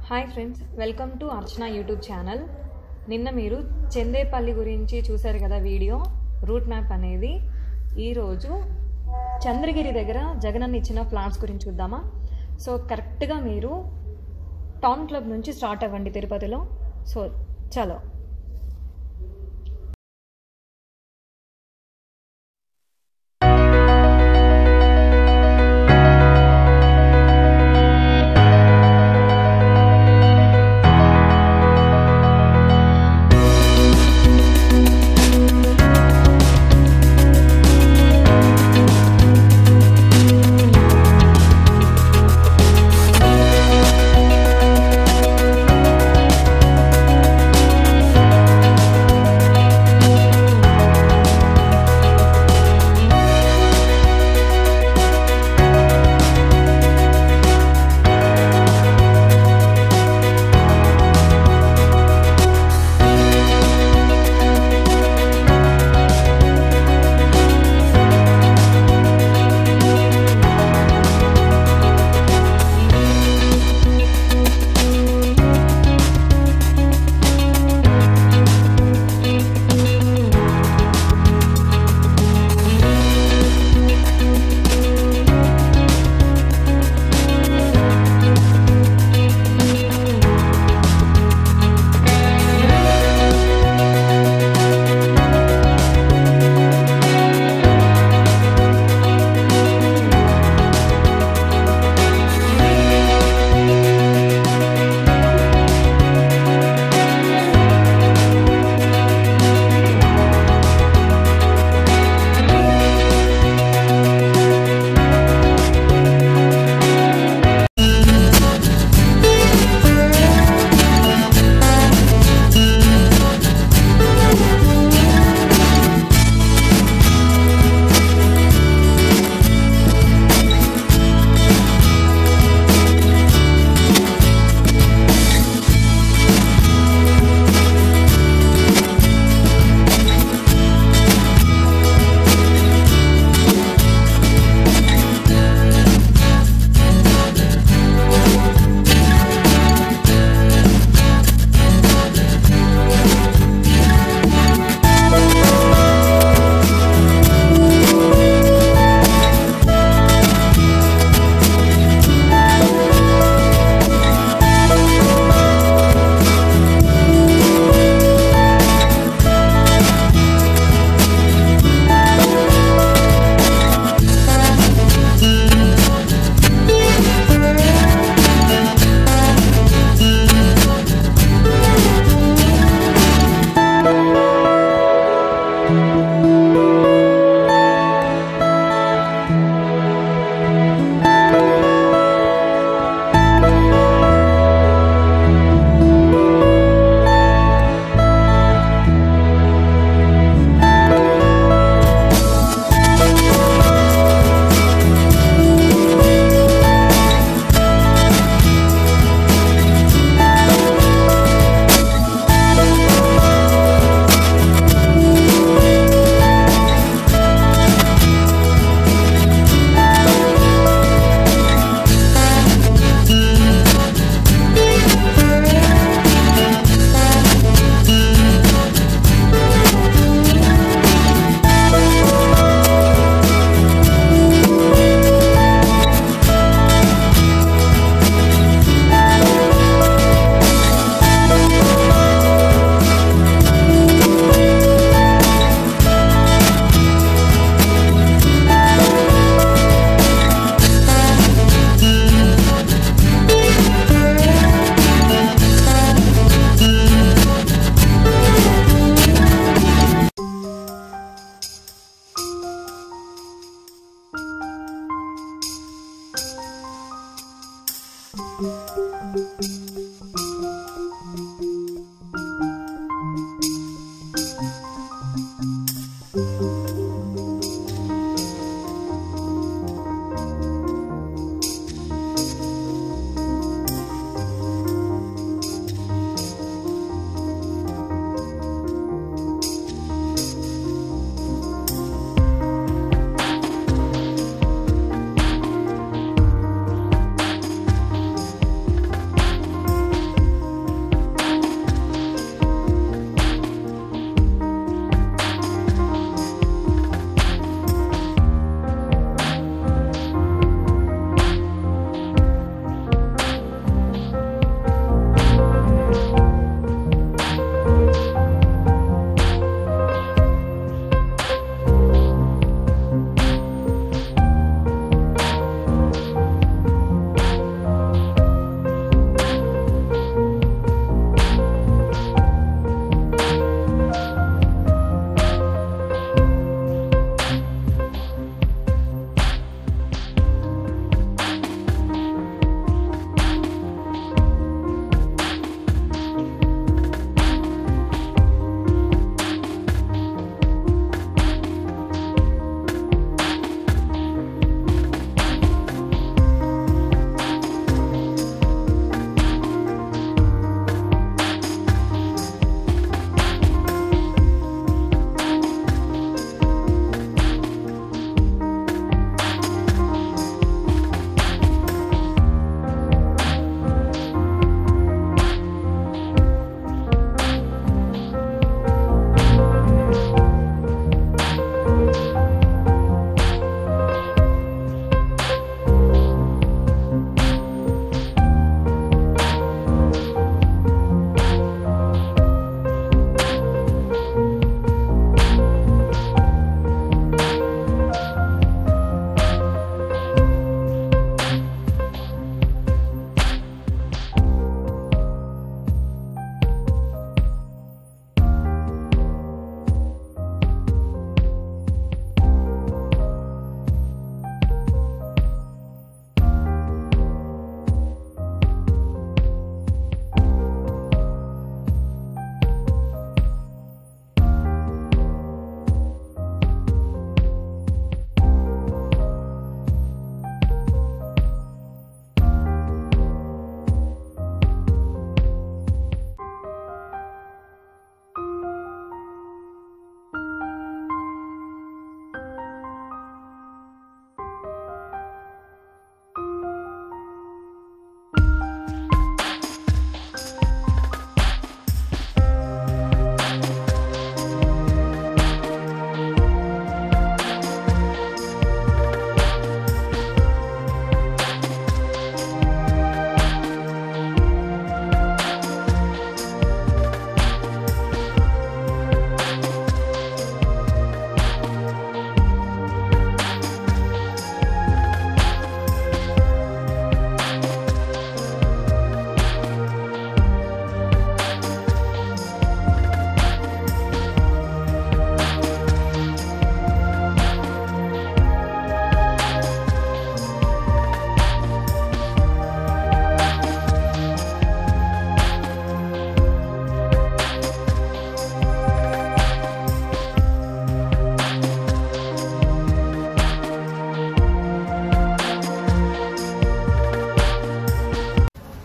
hi friends welcome to Archana YouTube channel నిన్న మీరు చందేపల్లి గురించి చూశారు కదా వీడియో రూట్ మ్యాప్ అనేది ఈరోజు చంద్రగిరి దగ్గర జగనన్న ఇచ్చిన ప్లాన్స్ గురించి చూద్దామా సో కరెక్ట్గా మీరు టౌన్ క్లబ్ నుంచి స్టార్ట్ అవ్వండి తిరుపతిలో సో చలో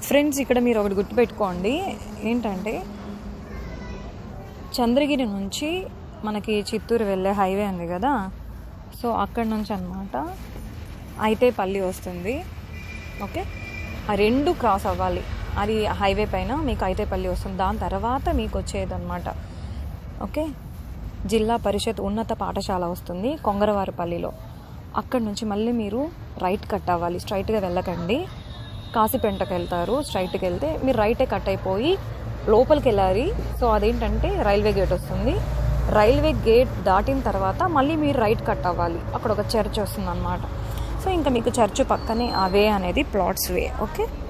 ఫ్రెండ్స్ ఇక్కడ మీరు ఒకటి గుర్తుపెట్టుకోండి ఏంటంటే చంద్రగిరి నుంచి మనకి చిత్తూరు వెళ్ళే హైవే ఉంది కదా సో అక్కడ నుంచి అనమాట అయితేపల్లి వస్తుంది ఓకే ఆ రెండు క్రాస్ అవ్వాలి అది హైవే పైన మీకు అయితేపల్లి వస్తుంది దాని తర్వాత మీకు వచ్చేదన్నమాట ఓకే జిల్లా పరిషత్ ఉన్నత పాఠశాల వస్తుంది కొంగరవారిపల్లిలో అక్కడ నుంచి మళ్ళీ మీరు రైట్ కట్ అవ్వాలి స్ట్రైట్గా వెళ్ళకండి కాశీపెంటకు వెళ్తారు స్ట్రైట్కి వెళ్తే మీరు రైటే కట్ అయిపోయి లోపలికి వెళ్ళాలి సో అదేంటంటే రైల్వే గేట్ వస్తుంది రైల్వే గేట్ దాటిన తర్వాత మళ్ళీ మీరు రైట్ కట్ అవ్వాలి అక్కడ ఒక చర్చ్ వస్తుంది అనమాట సో ఇంకా మీకు చర్చ్ పక్కనే ఆ వే అనేది ప్లాట్స్ వే ఓకే